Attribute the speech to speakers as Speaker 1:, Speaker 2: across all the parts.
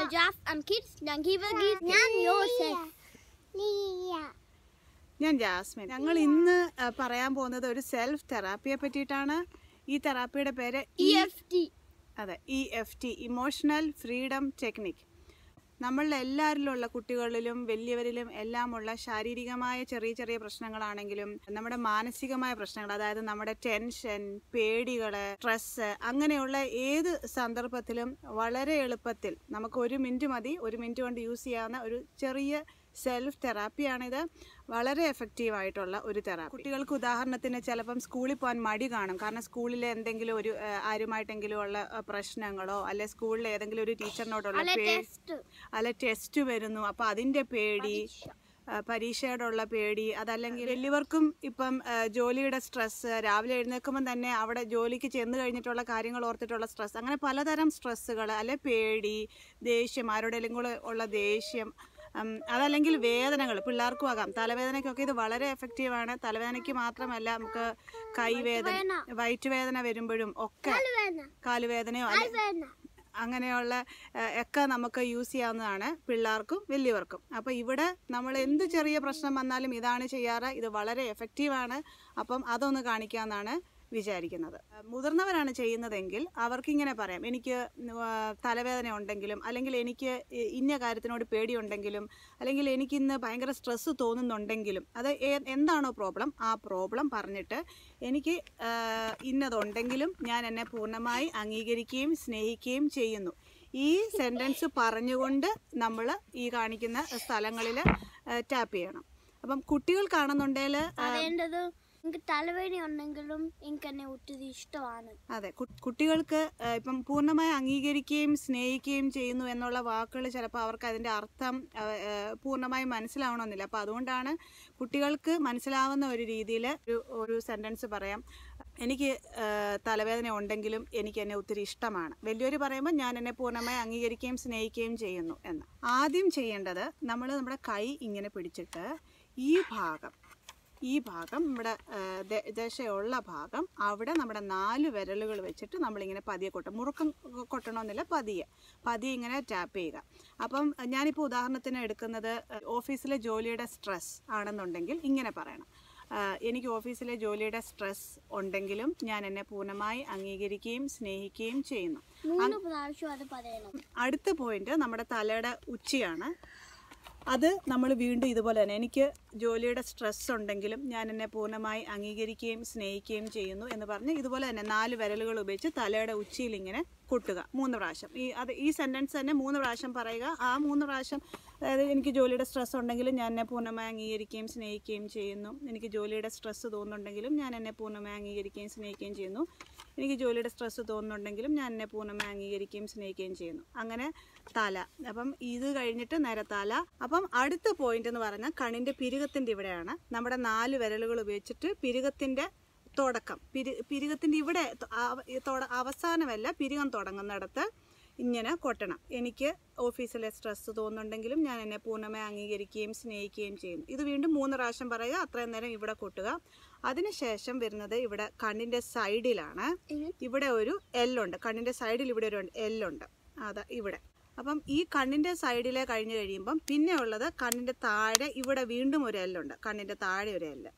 Speaker 1: Jaf and kids. Dan giver gids. Nyan Josef.
Speaker 2: ഞാൻ Jasmine ഞങ്ങൾ ഇന്ന് ആ, പറയാൻ പോകുന്നത് ഒരു സെൽഫ് തെറാപ്പിയെ പറ്റിയിട്ടാണ് ഈ തെറാപ്പിയുടെ പേര് ഇ
Speaker 1: EFT.
Speaker 2: അതെ E F T emotional freedom technique നമ്മളുടെ എല്ലാവരിലുള്ള കുട്ടികളിലും വലിയവരിലും എല്ലാമുള്ള ശാരീരികമായ ചെറിയ ചെറിയ പ്രശ്നങ്ങളാണെങ്കിലും നമ്മുടെ മാനസികമായ പ്രശ്നങ്ങൾ അതായത് നമ്മുടെ ടെൻഷൻ പേടികൾ സ്ട്രെസ് അങ്ങനെയുള്ള ഏത് സന്ദർഭത്തിലും വളരെ എളുപ്പത്തിൽ നമുക്ക് ഒരു മിനിറ്റ് മതി ഒരു മിനിറ്റ് കൊണ്ട് യൂസ് ചെയ്യാവുന്ന ഒരു ചെറിയ സെൽഫ് തെറാപ്പിയാണിത് വളരെ എഫക്റ്റീവ് ആയിട്ടുള്ള ഒരു തെറാപ്പി കുട്ടികൾക്ക് ഉദാഹരണത്തിന് ചിലപ്പം സ്കൂളിൽ പോകാൻ മടി കാണും കാരണം സ്കൂളിലെ എന്തെങ്കിലും ഒരു ആ, ആരുമായിട്ടെങ്കിലും ഉള്ള ആ, പ്രശ്നങ്ങളോ അല്ലെ സ്കൂളിലെ ഏതെങ്കിലും ഒരു ടീച്ചറിനോടുള്ള
Speaker 1: Alle
Speaker 2: പേ
Speaker 1: test.
Speaker 2: അല്ല ടെസ്റ്റ് വരുന്നു അപ്പൊ അതിന്റെ പേടി ആ, പരീക്ഷയോടുള്ള പേടി അതല്ലെങ്കിൽ വലിയവർക്കും ഇപ്പം ആ, ജോലിയുടെ സ്ട്രെസ് രാവിലെ എഴുന്നേൽക്കുമ്പോൾ തന്നെ അവിടെ ജോലിക്ക് ചെന്ന് കഴിഞ്ഞിട്ടുള്ള കാര്യങ്ങൾ ഓർത്തിട്ടുള്ള സ്ട്രെസ് അങ്ങനെ പലതരം സ്ട്രെസ്സുകൾ അല്ലെ പേടി ദേഷ്യം ആരോടെങ്കിലും കൂടെ ഉള്ള ദേഷ്യം ഉം, അതല്ലെങ്കിൽ വേദനകൾ പിള്ളേർക്കും ആകാം തലവേദനയ്ക്കൊക്കെ ഇത് വളരെ എഫക്റ്റീവാണ് തലവേദനയ്ക്ക് മാത്രമല്ല നമുക്ക് കൈവേദന വയറ്റുവേദന വരുമ്പോഴും ഒക്കെ
Speaker 1: Alvena.
Speaker 2: കാലുവേദനയോ അല്ലെ
Speaker 1: Alvena.
Speaker 2: അങ്ങനെയുള്ള ഏഹ്, ഒക്കെ നമുക്ക് യൂസ് ചെയ്യാവുന്നതാണ് പിള്ളേർക്കും വലിയവർക്കും അപ്പോൾ ഇവിടെ നമ്മൾ എന്ത് ചെറിയ പ്രശ്നം വന്നാലും ഇതാണ് ചെയ്യാറ് ഇത് വളരെ എഫക്റ്റീവാണ് അപ്പം അതൊന്ന് കാണിക്കാമെന്നാണ് വിചാരിക്കുന്നത് ഏഹ്, മുതിർന്നവരാണ് ചെയ്യുന്നതെങ്കിൽ അവർക്കിങ്ങനെ പറയാം എനിക്ക് ആ, തലവേദന ഉണ്ടെങ്കിലും അല്ലെങ്കിൽ എനിക്ക് ഇ- ഇന്ന കാര്യത്തിനോട് പേടിയുണ്ടെങ്കിലും അല്ലെങ്കിൽ എനിക്ക് ഇന്ന് ഭയങ്കര സ്ട്രെസ്സ് തോന്നുന്നുണ്ടെങ്കിലും അത് ഏ- എന്താണോ പ്രോബ്ലം ആ പ്രോബ്ലം പറഞ്ഞിട്ട് എനിക്ക് ആ, ഇന്നതുണ്ടെങ്കിലും ഞാൻ എന്നെ പൂർണ്ണമായി അംഗീകരിക്കുകയും സ്നേഹിക്കുകയും ചെയ്യുന്നു ഈ സെൻറ്റൻസ് പറഞ്ഞുകൊണ്ട് നമ്മൾ ഈ കാണിക്കുന്ന സ്ഥലങ്ങളിൽ ടാപ്പ് ചെയ്യണം അപ്പം കുട്ടികൾക്കാണെന്നുണ്ടെങ്കിൽ
Speaker 1: പറയേണ്ടത് എനിക്ക് തലവേദന ഉണ്ടെങ്കിലും എനിക്ക് എന്നെ ഒത്തിരി ഇഷ്ടമാണ്
Speaker 2: അതെ കു- കുട്ടികൾക്ക് ആ, ഇപ്പം പൂർണ്ണമായി അംഗീകരിക്കുകയും സ്നേഹിക്കുകയും ചെയ്യുന്നു എന്നുള്ള വാക്കുകൾ ചിലപ്പോൾ അവർക്ക് അതിൻ്റെ അർത്ഥം ആ, ആ, പൂർണ്ണമായും മനസ്സിലാവണമെന്നില്ല അപ്പോൾ അതുകൊണ്ടാണ് കുട്ടികൾക്ക് മനസ്സിലാവുന്ന ഒരു രീതിയിൽ ഒരു ഒരു സെൻറ്റൻസ് പറയാം എനിക്ക് ആ, തലവേദന ഉണ്ടെങ്കിലും എനിക്ക് എന്നെ ഒത്തിരി ഇഷ്ടമാണ് വലിയൊരു പറയുമ്പോൾ ഞാൻ എന്നെ പൂർണ്ണമായി അംഗീകരിക്കുകയും സ്നേഹിക്കുകയും ചെയ്യുന്നു എന്ന് ആദ്യം ചെയ്യേണ്ടത് നമ്മൾ നമ്മുടെ കൈ ഇങ്ങനെ പിടിച്ചിട്ട് ഈ ഭാഗം ഈ ഭാഗം നമ്മുടെ ആ, ദ- ദശയുള്ള ഭാഗം അവിടെ നമ്മുടെ നാല് വിരലുകൾ വെച്ചിട്ട് നമ്മളിങ്ങനെ പതിയെ കൊട്ടും മുറുക്കം കൊട്ടണമെന്നില്ല പതിയെ പതിയെ ഇങ്ങനെ ടാപ്പ് ചെയ്യുക അപ്പം ഞാനിപ്പോൾ ഉദാഹരണത്തിന് എടുക്കുന്നത് ഓഫീസിലെ ജോലിയുടെ സ്ട്രെസ് ആണെന്നുണ്ടെങ്കിൽ ഇങ്ങനെ പറയണം ആ, എനിക്ക് ഓഫീസിലെ ജോലിയുടെ സ്ട്രെസ് ഉണ്ടെങ്കിലും ഞാൻ എന്നെ പൂർണ്ണമായി അംഗീകരിക്കുകയും സ്നേഹിക്കുകയും ചെയ്യുന്നു
Speaker 1: മൂന്ന് പ്രാവശ്യം അത് പറയണം
Speaker 2: അടുത്ത പോയിന്റ് നമ്മുടെ തലയുടെ ഉച്ചിയാണ് അത് നമ്മൾ വീണ്ടും ഇതുപോലെ തന്നെ എനിക്ക് ജോലിയുടെ സ്ട്രെസ് ഉണ്ടെങ്കിലും ഞാൻ എന്നെ പൂർണ്ണമായി അംഗീകരിക്കുകയും സ്നേഹിക്കുകയും ചെയ്യുന്നു എന്ന് പറഞ്ഞ് ഇതുപോലെ തന്നെ നാല് വിരലുകൾ ഉപയോഗിച്ച് തലയുടെ ഉച്ചിയിൽ ഇങ്ങനെ കൊട്ടുക മൂന്ന് പ്രാവശ്യം ഈ അത് ഈ സെൻറ്റൻസ് തന്നെ മൂന്ന് പ്രാവശ്യം പറയുക ആ മൂന്ന് പ്രാവശ്യം അതായത് എനിക്ക് ജോലിയുടെ സ്ട്രെസ് ഉണ്ടെങ്കിലും ഞാൻ എന്നെ പൂർണ്ണമായി അംഗീകരിക്കുകയും സ്നേഹിക്കുകയും ചെയ്യുന്നു എനിക്ക് ജോലിയുടെ സ്ട്രെസ് തോന്നുന്നുണ്ടെങ്കിലും ഞാൻ എന്നെ പൂർണ്ണമായി അംഗീകരിക്കുകയും സ്നേഹിക്കുകയും ചെയ്യുന്നു എനിക്ക് ജോലിയുടെ സ്ട്രെസ് തോന്നുന്നുണ്ടെങ്കിലും ഞാൻ എന്നെ പൂർണ്ണമായി അംഗീകരിക്കുകയും സ്നേഹിക്കുകയും ചെയ്യുന്നു അങ്ങനെ തല അപ്പം ഇത് കഴിഞ്ഞിട്ട് നേരെ തല അപ്പം അടുത്ത പോയിന്റ് എന്ന് പറഞ്ഞാൽ കണിൻ്റെ പിരുകത്തിൻ്റെ ഇവിടെയാണ് നമ്മുടെ നാല് വിരലുകൾ ഉപയോഗിച്ചിട്ട് പിരുകത്തിൻ്റെ തുടക്കം പിരി പിരുകത്തിൻ്റെ ഇവിടെ ത- അവ- ഈ തൊട- അവസാനമല്ല പിരുകം തുടങ്ങുന്നിടത്ത് ഇങ്ങനെ കൊട്ടണം എനിക്ക് ഓഫീസിലെ സ്ട്രെസ് തോന്നുന്നുണ്ടെങ്കിലും ഞാൻ എന്നെ പൂർണ്ണമായി അംഗീകരിക്കുകയും സ്നേഹിക്കുകയും ചെയ്യുന്നു ഇത് വീണ്ടും മൂന്ന് പ്രാവശ്യം പറയുക അത്രയും നേരം ഇവിടെ കൊട്ടുക അതിനുശേഷം വരുന്നത് ഇവിടെ കണ്ണിൻ്റെ സൈഡിലാണ് ഇവിടെ ഒരു എല്ലുണ്ട് കണ്ണിൻ്റെ സൈഡിൽ ഇവിടെ ഒരു എല്ലുണ്ട് അതാ ഇവിടെ അപ്പം ഈ കണ്ണിൻ്റെ സൈഡിലെ കഴിഞ്ഞ് കഴിയുമ്പം പിന്നെ ഉള്ളത് കണ്ണിൻ്റെ താഴെ ഇവിടെ വീണ്ടും ഒരു എല്ലുണ്ട് കണ്ണിൻ്റെ താഴെ ഒരു എല്ല്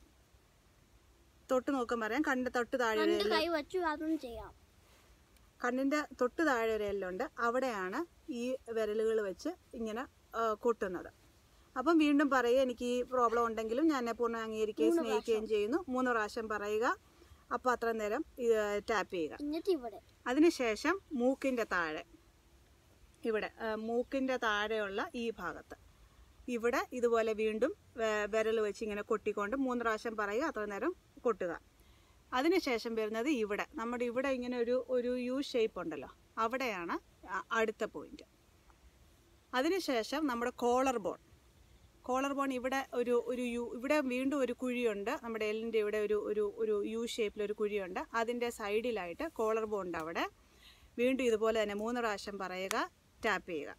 Speaker 2: തൊട്ട് നോക്കാൻ പറയാം കണ്ണിൻ്റെ തൊട്ട് താഴെ ഒരു
Speaker 1: രണ്ട് കൈ വെച്ചു അതും ചെയ്യാം
Speaker 2: കണ്ണിൻ്റെ തൊട്ട് താഴെ ഒരു എല്ലുണ്ട് അവിടെയാണ് ഈ വിരലുകൾ വെച്ച് ഇങ്ങനെ ആ, കൊട്ടുന്നത് അപ്പം വീണ്ടും പറയുക എനിക്ക് ഈ പ്രോബ്ലം ഉണ്ടെങ്കിലും ഞാൻ എന്നെ പൂർണ്ണ അംഗീകരിക്കുകയും സ്നേഹിക്കുകയും ചെയ്യുന്നു മൂന്ന് പ്രാവശ്യം പറയുക അപ്പോൾ അത്ര നേരം ഇത് ടാപ്പ് ചെയ്യുക
Speaker 1: എന്നിട്ട് ഇവിടെ
Speaker 2: അതിനുശേഷം മൂക്കിൻ്റെ താഴെ ഇവിടെ ആ, മൂക്കിൻ്റെ താഴെയുള്ള ഈ ഭാഗത്ത് ഇവിടെ ഇതുപോലെ വീണ്ടും വിരൽ വെച്ച് ഇങ്ങനെ കൊട്ടിക്കൊണ്ട് മൂന്ന് പ്രാവശ്യം പറയുക അത്ര നേരം കൊട്ടുക അതിനുശേഷം വരുന്നത് ഇവിടെ നമ്മുടെ ഇവിടെ ഇങ്ങനെ ഒരു ഒരു യു ഷേപ്പ് ഉണ്ടല്ലോ അവിടെയാണ് അ- അടുത്ത പോയിന്റ് അതിനുശേഷം നമ്മുടെ കോളർ ബോൺ കോളർ ബോൺ ഇവിടെ ഒരു ഒരു യു ഇവിടെ വീണ്ടും ഒരു കുഴിയുണ്ട് നമ്മുടെ എല്ലിൻ്റെ ഇവിടെ ഒരു ഒരു ഒരു യു ഷേപ്പിലൊരു കുഴിയുണ്ട് അതിൻ്റെ സൈഡിലായിട്ട് കോളർ ബോൺ ഉണ്ട് അവിടെ വീണ്ടും ഇതുപോലെ തന്നെ മൂന്ന് പ്രാവശ്യം പറയുക ടാപ്പ് ചെയ്യുക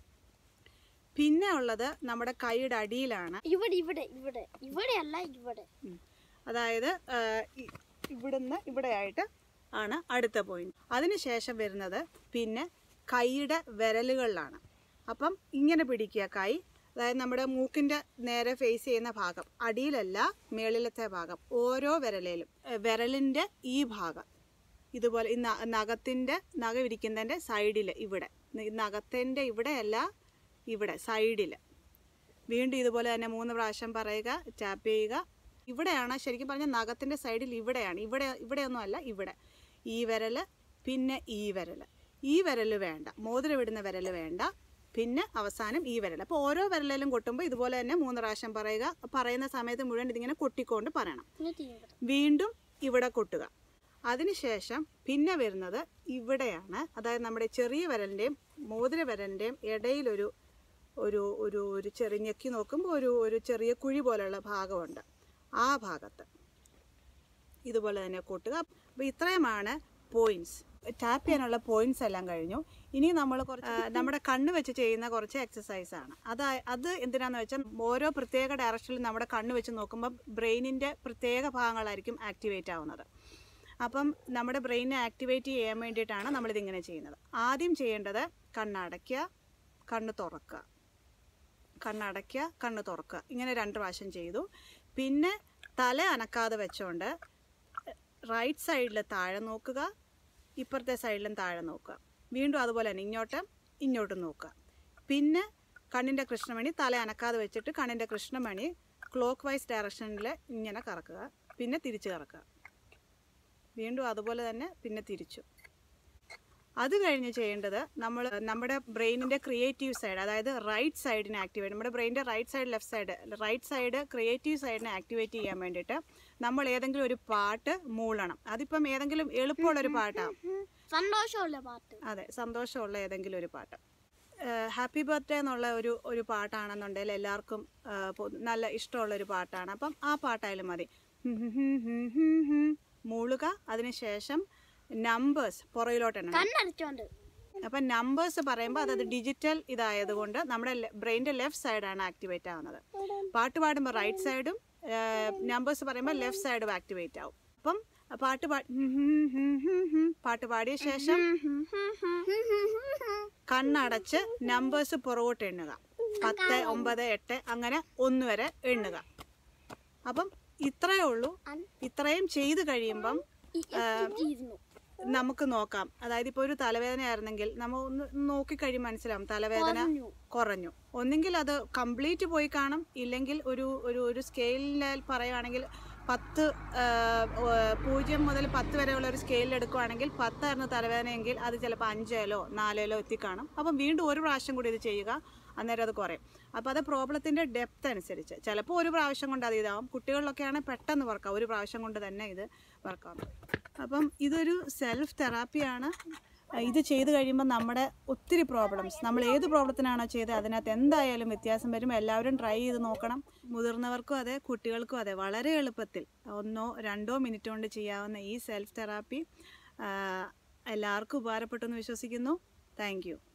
Speaker 2: പിന്നെ ഉള്ളത് നമ്മുടെ കൈയുടെ അടിയിലാണ്
Speaker 1: ഇവിടെ ഇവിടെ ഇവിടെ ഇവിടെയല്ല ഇവിടെ
Speaker 2: ഉം. അതായത് ആ, ഇ- ഇവിടുന്ന് ഇവിടെയായിട്ട് ആണ് അടുത്ത പോയിന്റ് അതിനുശേഷം വരുന്നത് പിന്നെ കൈയുടെ വിരലുകളിലാണ് അപ്പം ഇങ്ങനെ പിടിക്കുക കൈ അതായത് നമ്മുടെ മൂക്കിൻ്റെ നേരെ ഫേസ് ചെയ്യുന്ന ഭാഗം അടിയിലല്ല മേളിലത്തെ ഭാഗം ഓരോ വിരലിലും ഏ, വിരലിൻ്റെ ഈ ഭാഗം ഇതുപോലെ ഈ ന- നഖത്തിൻ്റെ നഖം ഇരിക്കുന്നതിൻ്റെ സൈഡിൽ ഇവിടെ ഈ നഖത്തിൻ്റെ ഇവിടെയല്ല ഇവിടെ സൈഡിൽ വീണ്ടും ഇതുപോലെ തന്നെ മൂന്ന് പ്രാവശ്യം പറയുക ടാപ്പ് ചെയ്യുക ഇവിടെയാണ് ശരിക്കും പറഞ്ഞാൽ നഖത്തിൻ്റെ സൈഡിൽ ഇവിടെയാണ് ഇവിടെ ഇവിടെയൊന്നും അല്ല ഇവിടെ ഈ വിരൽ പിന്നെ ഈ വിരൽ ഈ വിരൽ വേണ്ട മോതിരം ഇടുന്ന വിരൽ വേണ്ട പിന്നെ അവസാനം ഈ വിരൽ അപ്പോൾ ഓരോ വിരലിലും കൊട്ടുമ്പോൾ ഇതുപോലെ തന്നെ മൂന്ന് പ്രാവശ്യം പറയുക പറയുന്ന സമയത്ത് മുഴുവൻ ഇതിങ്ങനെ കൊട്ടിക്കൊണ്ട് പറയണം
Speaker 1: ഇങ്ങനെ തീരും
Speaker 2: വീണ്ടും ഇവിടെ കൊട്ടുക അതിനുശേഷം പിന്നെ വരുന്നത് ഇവിടെയാണ് അതായത് നമ്മുടെ ചെറിയ വിരലിൻ്റെയും മോതിര വിരലിൻ്റെയും ഇടയിലൊരു ഒരു ഒരു ഒരു ചെറിയ ഞെക്കി നോക്കുമ്പോൾ ഒരു ഒരു ചെറിയ കുഴി പോലെയുള്ള ഭാഗമുണ്ട് ആ ഭാഗത്ത് ഇതുപോലെ തന്നെ കൊട്ടുക അപ്പോൾ ഇത്രയുമാണ് പോയിന്റ്സ് ടാപ്പ് ചെയ്യാനുള്ള പോയിന്റ്സ് എല്ലാം കഴിഞ്ഞു ഇനി നമ്മൾ കുറച്ച് ആ, നമ്മുടെ കണ്ണ് വെച്ച് ചെയ്യുന്ന കുറച്ച് എക്സസൈസ് ആണ് അത് അത് എന്തിനാന്ന് വെച്ചാൽ ഓരോ പ്രത്യേക ഡയറക്ഷനിൽ നമ്മുടെ കണ്ണ് വെച്ച് നോക്കുമ്പോൾ ബ്രെയിനിൻ്റെ പ്രത്യേക ഭാഗങ്ങളായിരിക്കും ആക്ടിവേറ്റ് ആവുന്നത് അപ്പം നമ്മുടെ ബ്രെയിനെ ആക്ടിവേറ്റ് ചെയ്യാൻ വേണ്ടിയിട്ടാണ് നമ്മളിതിങ്ങനെ ചെയ്യുന്നത് ആദ്യം ചെയ്യേണ്ടത് കണ്ണടയ്ക്കുക കണ്ണ് തുറക്കുക കണ്ണടയ്ക്കുക കണ്ണ് തുറക്കുക ഇങ്ങനെ രണ്ട് പ്രാവശ്യം ചെയ്തു പിന്നെ തല അനക്കാതെ വെച്ചുകൊണ്ട് റൈറ്റ് സൈഡിൽ താഴെ നോക്കുക ഇപ്പുറത്തെ സൈഡിലും താഴെ നോക്കുക വീണ്ടും അതുപോലെ തന്നെ ഇങ്ങോട്ട് ഇങ്ങോട്ട് നോക്കുക പിന്നെ കണ്ണിൻ്റെ കൃഷ്ണമണി തല അനക്കാതെ വെച്ചിട്ട് കണ്ണിൻ്റെ കൃഷ്ണമണി ക്ലോക്ക് വൈസ് ഡയറക്ഷനിൽ ഇങ്ങനെ കറക്കുക പിന്നെ തിരിച്ച് കറക്കുക വീണ്ടും അതുപോലെ തന്നെ പിന്നെ തിരിച്ചു അത് കഴിഞ്ഞ് ചെയ്യേണ്ടത് നമ്മൾ നമ്മുടെ ബ്രെയിനിൻ്റെ ക്രിയേറ്റീവ് സൈഡ് അതായത് റൈറ്റ് സൈഡിനെ ആക്ടിവേറ്റ് നമ്മുടെ ബ്രെയിനിൻ്റെ right side left side right side creative സൈഡിനെ ആക്ടിവേറ്റ് ചെയ്യാൻ വേണ്ടിയിട്ട് നമ്മൾ ഏതെങ്കിലും ഒരു പാട്ട് മൂളണം അതിപ്പം ഏതെങ്കിലും എളുപ്പമുള്ളൊരു പാട്ടാണ്
Speaker 1: സന്തോഷമുള്ള പാട്ട്
Speaker 2: അതെ സന്തോഷമുള്ള ഏതെങ്കിലും ഒരു പാട്ട് ഹാപ്പി ബർത്ത്ഡേ എന്നുള്ള ഒരു ഒരു പാട്ടാണെന്നുണ്ടെങ്കിൽ എല്ലാവർക്കും ആ, പൊ- നല്ല ഇഷ്ടമുള്ള ഒരു പാട്ടാണ് അപ്പം ആ പാട്ടായാലും മതി ഹും ഹും ഹും ഹും ഹും ഹും. മൂളുക അതിനുശേഷം നമ്പേഴ്സ് പുറകിലോട്ട് എണ്ണണം
Speaker 1: കണ്ണടച്ചോണ്ട്
Speaker 2: അപ്പം നമ്പേഴ്സ് പറയുമ്പോൾ അതത് ഡിജിറ്റൽ ഇതായതുകൊണ്ട് നമ്മുടെ ബ്രെയിൻ്റെ ലെഫ്റ്റ് സൈഡാണ് ആക്ടിവേറ്റ് ആവുന്നത് പാട്ട് പാടുമ്പോൾ റൈറ്റ് സൈഡും നമ്പേഴ്സ് പറയുമ്പോൾ ലെഫ്റ്റ് സൈഡും ആക്ടിവേറ്റ് ആവും അപ്പം പാട്ട് പാ ഹും ഹും ഹും ഹും ഹും. പാട്ട് പാടിയ ശേഷം കണ്ണടച്ച് നമ്പേഴ്സ് പുറകോട്ട് എണ്ണുക പത്ത് ഒമ്പത് എട്ട് അങ്ങനെ ഒന്ന് വരെ എണ്ണുക അപ്പം ഇത്രയേ ഉള്ളൂ ഇത്രയും ചെയ്ത് കഴിയുമ്പം
Speaker 1: തീർന്നു
Speaker 2: നമുക്ക് നോക്കാം അതായത് ഇപ്പോൾ ഒരു തലവേദന ആയിരുന്നെങ്കിൽ നമ്മൾ ഒന്ന് നോക്കിക്കഴിയും മനസ്സിലാവും തലവേദന
Speaker 1: കുറഞ്ഞു.
Speaker 2: കുറഞ്ഞു ഒന്നെങ്കിൽ അത് കംപ്ലീറ്റ് പോയി കാണും ഇല്ലെങ്കിൽ ഒരു ഒരു ഒരു സ്കെയിലിൽ പറയുവാണെങ്കിൽ പത്ത് ആ, ഓ, പൂജ്യം മുതൽ പത്ത് വരെയുള്ള ഒരു സ്കെയിലിൽ എടുക്കുവാണെങ്കിൽ പത്തായിരുന്നു തലവേദനയെങ്കിൽ അത് ചിലപ്പോൾ അഞ്ചേലോ നാലേലോ എത്തിക്കാണും അപ്പം വീണ്ടും ഒരു പ്രാവശ്യം കൂടി ഇത് ചെയ്യുക അന്നേരം അത് കുറയും അപ്പോൾ അത് പ്രോബ്ലത്തിൻ്റെ ഡെപ്ത് അനുസരിച്ച് ചിലപ്പോൾ ഒരു പ്രാവശ്യം കൊണ്ട് അത് ഇതാവും കുട്ടികളിലൊക്കെ ആണെങ്കിൽ പെട്ടെന്ന് വർക്കാവും ഒരു പ്രാവശ്യം കൊണ്ട് തന്നെ ഇത് വർക്കാവും അപ്പം ഇതൊരു സെൽഫ് തെറാപ്പിയാണ് ഇത് ചെയ്ത് കഴിയുമ്പോൾ നമ്മുടെ ഒത്തിരി പ്രോബ്ലംസ് നമ്മൾ ഏത് പ്രോബ്ലത്തിനാണോ ചെയ്തത് അതിനകത്ത് എന്തായാലും വ്യത്യാസം വരും എല്ലാവരും ട്രൈ ചെയ്ത് നോക്കണം മുതിർന്നവർക്കും അതെ കുട്ടികൾക്കും അതെ വളരെ എളുപ്പത്തിൽ ഒന്നോ രണ്ടോ മിനിറ്റ് കൊണ്ട് ചെയ്യാവുന്ന ഈ സെൽഫ് തെറാപ്പി എല്ലാവർക്കും ഉപകാരപ്പെട്ടു എന്ന് വിശ്വസിക്കുന്നു താങ്ക് യു